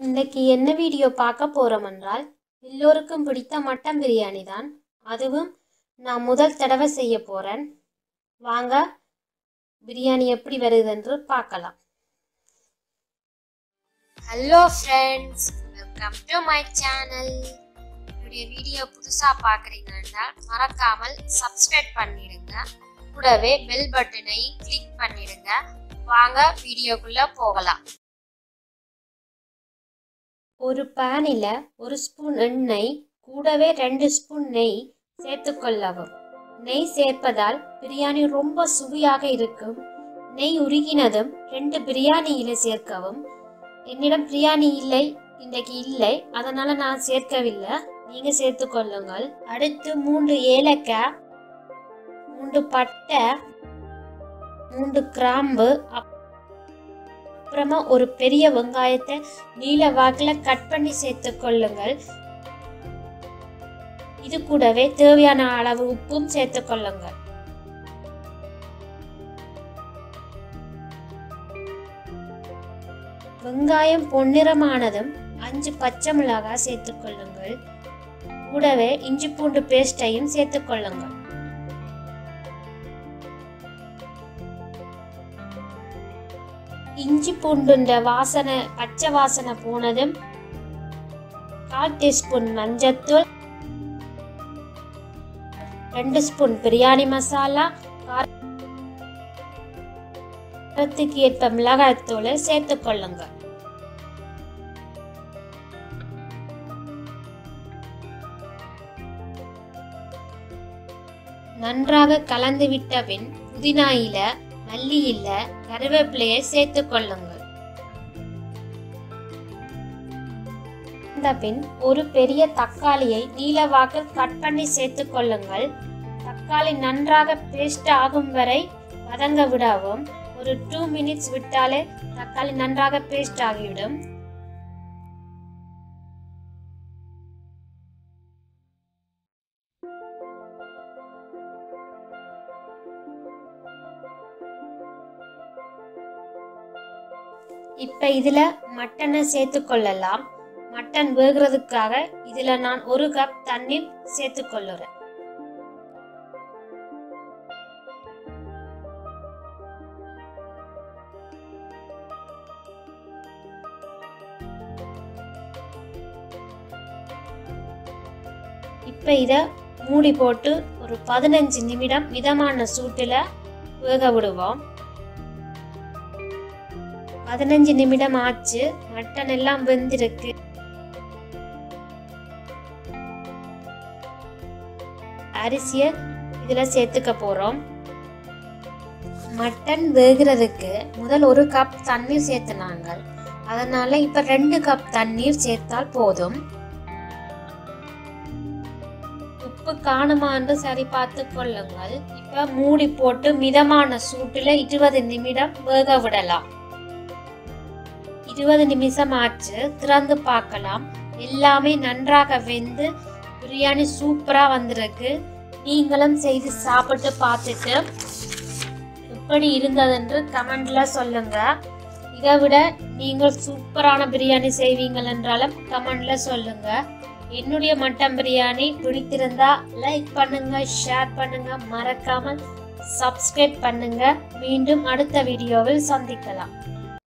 இன்னைக்கு என்ன வீடியோ பார்க்க போறோம் என்றால் எல்லோருக்கும் பிடித்த மட்டன் பிரியாணி தான் அதுவும் நான் முதல் தடவை செய்ய போறேன் வாங்க பிரியாணி எப்படி வருது என்று பார்க்கலாம் hello friends welcome to my channel என்னுடைய வீடியோ புதுசாக பார்க்குறீங்கன்னா மறக்காமல் சப்ஸ்கிரைப் பண்ணிடுங்க கூடவே பெல் பட்டனை கிளிக் பண்ணிடுங்க வாங்க வீடியோக்குள்ள போகலாம் ஒரு பேனில் ஒரு ஸ்பூன் எண்ணெய் கூடவே ரெண்டு ஸ்பூன் நெய் சேர்த்துக்கொள்ளவும் நெய் சேர்ப்பதால் பிரியாணி ரொம்ப சுவையாக இருக்கும் நெய் உருகினதும் ரெண்டு பிரியாணி இலை சேர்க்கவும் என்னிடம் பிரியாணி இல்லை இன்றைக்கு இல்லை அதனால நான் சேர்க்கவில்லை நீங்க சேர்த்துக்கொள்ளுங்கள் அடுத்து மூன்று ஏலக்காய் மூன்று பட்டை மூன்று கிராம்பு அப்- அப்புறமா ஒரு பெரிய வெங்காயத்தை நீல வாக்கில் கட் பண்ணி சேர்த்துக் கொள்ளுங்கள் இது கூடவே தேவையான அளவு உப்பும் சேர்த்துக் கொள்ளுங்கள் வெங்காயம் பொன்னிறமானதும் அஞ்சு பச்சை மிளகாய் சேர்த்துக் கொள்ளுங்கள் கூடவே இஞ்சி பூண்டு பேஸ்டையும் சேர்த்துக் கொள்ளுங்கள் இஞ்சி பூண்டுன்ற வாசனை பச்சை வாசனை போனதும் கால் டீஸ்பூன் மஞ்சத்தூள் ரெண்டு ஸ்பூன் பிரியாணி மசாலா காரத்துக்கு ஏற்ப மிளகாய்த்தூளை சேர்த்துக் கொள்ளுங்க நன்றாக கலந்து விட்ட பின் புதினா இல மல்லி இல கருவேப்பிலையை சேர்த்துக் கொள்ளுங்கள் இந்த பின் ஒரு பெரிய தக்காளியை நீலவாக்கில் கட் பண்ணி சேர்த்துக் கொள்ளுங்கள் தக்காளி நன்றாக பேஸ்ட் ஆகும் வரை வதங்க விடவும் ஒரு டூ மினிட்ஸ் விட்டாலே தக்காளி நன்றாக பேஸ்ட் ஆகிவிடும் இப்ப இதுல மட்டனை சேர்த்து கொள்ளலாம் மட்டன் வேகிறதுக்காக இதுல நான் ஒரு கப் தண்ணீர் சேர்த்து கொள்ளுறேன் இப்ப இத மூடி போட்டு ஒரு பதினஞ்சு நிமிடம் மிதமான சூட்டுல வேக விடுவோம் பதினஞ்சு நிமிடம் ஆச்சு மட்டன் எல்லாம் வெந்திருக்கு அரிசியை இதில் சேர்த்துக்க போகிறோம் மட்டன் வேகிறதுக்கு முதல் ஒரு கப் தண்ணீர் சேர்த்துனாங்க அதனால இப்போ ரெண்டு கப் தண்ணீர் சேர்த்தால் போதும் உப்பு காணுமான்னு சரி பார்த்து கொள்ளுங்கள் இப்போ மூடி போட்டு மிதமான சூட்டில் இருபது நிமிடம் வேக விடலாம் இருபது நிமிஷம் ஆச்சு திறந்து பார்க்கலாம் எல்லாமே நன்றாக வெந்து பிரியாணி சூப்பராக வந்திருக்கு நீங்களும் செய்து சாப்பிட்டு பார்த்துட்டு எப்படி இருந்ததென்று கமெண்ட்ல சொல்லுங்க இதை விட நீங்கள் சூப்பரான பிரியாணி செய்வீங்கள் என்றாலும் கமெண்ட்ல சொல்லுங்க என்னுடைய மட்டன் பிரியாணி பிடித்திருந்தா லைக் பண்ணுங்க ஷேர் பண்ணுங்க மறக்காமல் சப்ஸ்கிரைப் பண்ணுங்க மீண்டும் அடுத்த வீடியோவில் சந்திக்கலாம்